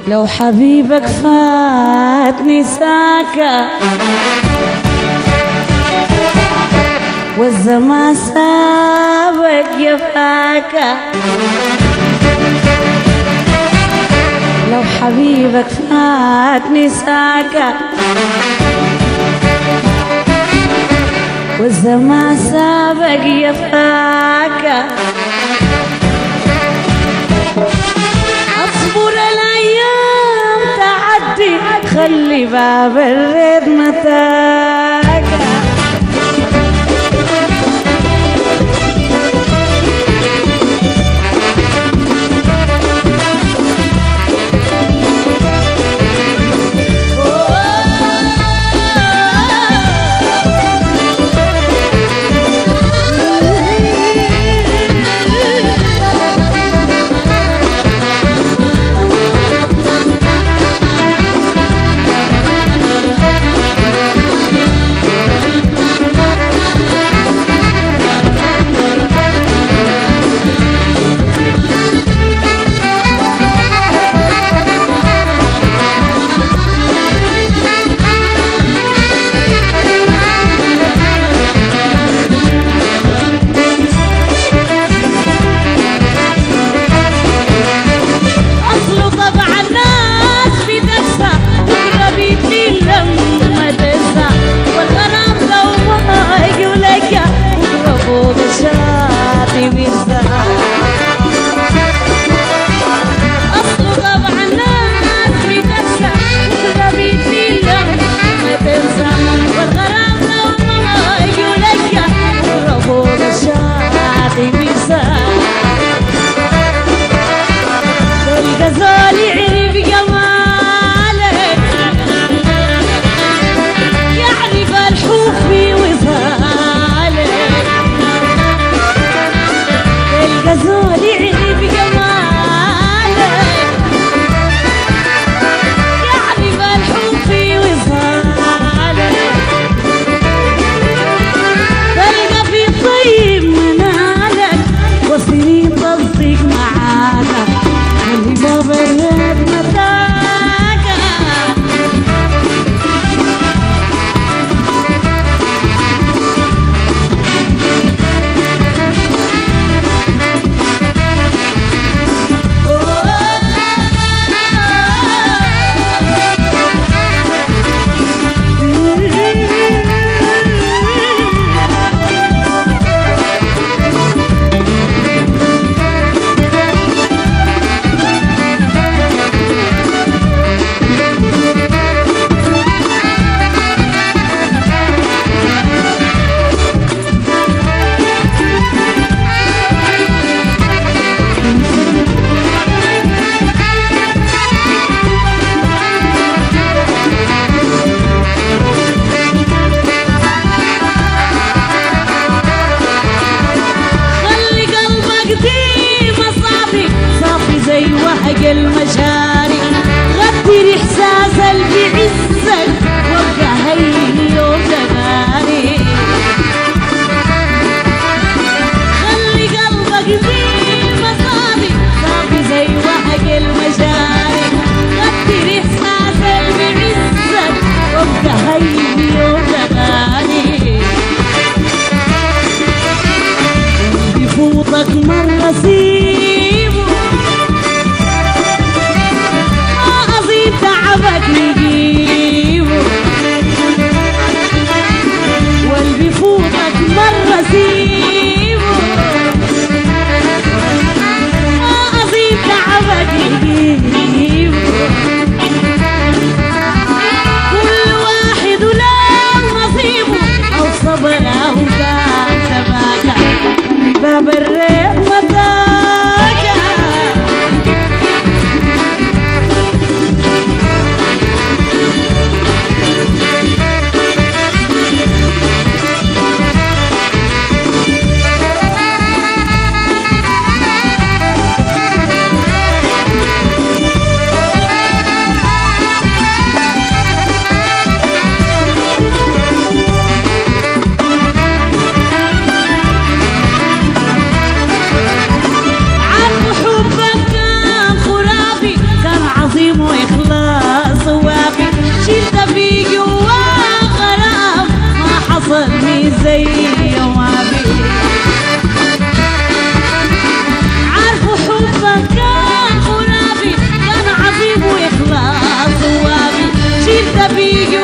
لو حبيبك فاتني ساكا والزمان سابك يفاكا لو حبيبك فاتني ساكا والزمان سابق يفاكا اصبر الايام تعدي خلي باب الريد متاكا أصله طبع الناس في دسة بكرة بيدي لما تنسى والغرام لو ما يقولك بكرة فوق الشاطئ بينسى أصله طبع الناس في دسة بكرة بيدي لما تنسى والغرام لو ما يقولك بكرة فوق الشاطئ بينسى الغزال يعرف جمالك يعرف الحب في وصالك الغزال يعرف جمالك يعرف الحب في وصالك تلقى في طيب منالك وسنين تصدق معاك اللي باب الريت متاكا خلي قلبك ديما صافي صافي زي وهج المشاري غدر احساس اللي بعزك وابقى هيني وجمالي خلي قلبك ديما صافي صافي زي وهج المشاري غدر احساس اللي بعزك وابقى هيني وجمالي بفوطك مرة سيبه ما أزيد تعبك نجيبه واللي بفوطك مرة سيبه ما أزيد تعبك نجيبه كل واحد وله نصيبه أو صبر أو كان تباكى باب الريح متاكا زي ما بي عارفوا حبك كان خرافي كان عظيم وإخلاص وافي شيل بيجي